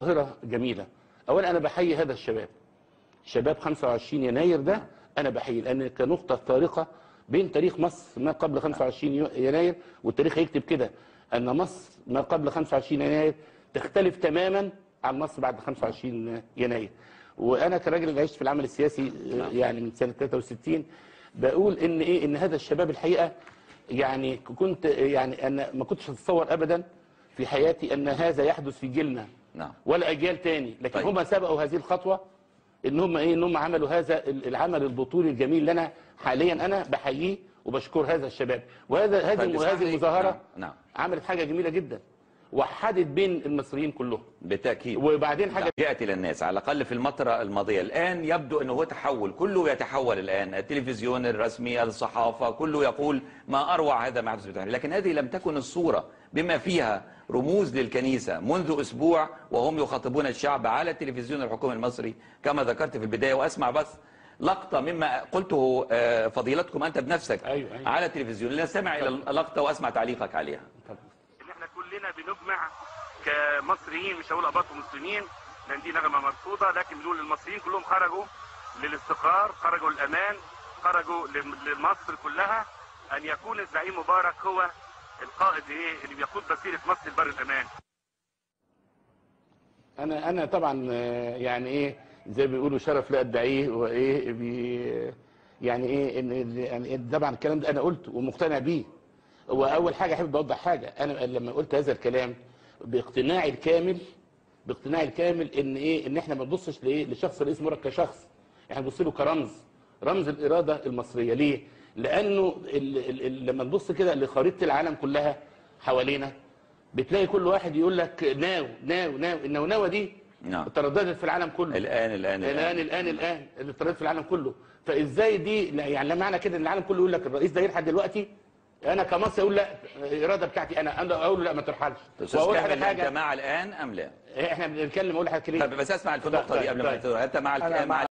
ظاهرة جميلة أولا أنا بحيي هذا الشباب شباب 25 يناير ده أنا بحيي لأن كنقطة فارقة بين تاريخ مصر ما قبل 25 يو- يناير والتاريخ هيكتب كده أن مصر ما قبل 25 يناير تختلف تماما عن مصر بعد 25 يناير وأنا كراجل اللي عشت في العمل السياسي آه، يعني من سنة 63 بقول إن إيه إن هذا الشباب الحقيقة يعني كنت يعني أنا ما كنتش أتصور أبدا في حياتي أن هذا يحدث في جيلنا نعم ولا اجيال تاني لكن طيب. هم سبقوا هذه الخطوه ان هم ايه ان هم عملوا هذا ال- العمل البطولي الجميل اللي انا حاليا انا بحييه وبشكر هذا الشباب وهذا هذه طيب، اسمح هذه لي- المظاهره نعم، نعم. عملت حاجه جميله جدا وحدت بين المصريين كلهم بالتاكيد وبعدين حاجه جاءت الى الناس على الاقل في المطره الماضيه الان يبدو انه هو تحول كله يتحول الان التلفزيون الرسمي الصحافه كله يقول ما اروع هذا ما يحدث بالتحرير لكن هذه لم تكن الصوره بما فيها رموز للكنيسه منذ اسبوع وهم يخاطبون الشعب على التلفزيون الحكومي المصري كما ذكرت في البدايه واسمع بس لقطه مما قلته آه، فضيلتكم انت بنفسك أيوة، أيوة. على التلفزيون لنستمع الى اللقطه واسمع تعليقك عليها ان احنا كلنا بنجمع كمصريين مش هقول اباط ومسلمين لان دي نغمه مرفوضه لكن بنقول المصريين كلهم خرجوا للاستقرار خرجوا للامان خرجوا لم- لمصر كلها ان يكون الزعيم مبارك هو القائد ايه اللي بيقود مسيره مصر لبر الامان انا انا طبعا آه، يعني ايه زي ما بيقولوا شرف لا ادعيه وايه بي يعني ايه ان يعني طبعا الكلام ده انا قلته ومقتنع بيه واول حاجه احب اوضح حاجه انا لما قلت هذا الكلام باقتناعي الكامل باقتناعي الكامل ان ايه ان احنا ما نبصش لايه لشخص رئيس مرة كشخص احنا نبص له كرمز رمز الاراده المصريه ليه لانه ال ال ال لما نبص كده لخريطه العالم كلها حوالينا بتلاقي كل واحد يقول لك ناو ناو ناو النونوه دي نعم. ترددت في العالم كله الان الان الان الان الان اللي ترددت في العالم كله فازاي دي لا يعني لا معنى كده ان العالم كله يقول لك الرئيس ده يرحل دلوقتي انا كمصري اقول لا الاراده بتاعتي انا انا اقول له لا ما ترحلش استاذ واقول كامل لحضرتك انت حاجه مع الان ام لا؟ احنا بنتكلم اقول لحضرتك ليه طيب بس اسمع في النقطه دي طيب، قبل ما طيب. تدور انت مع أنا الك- مع مع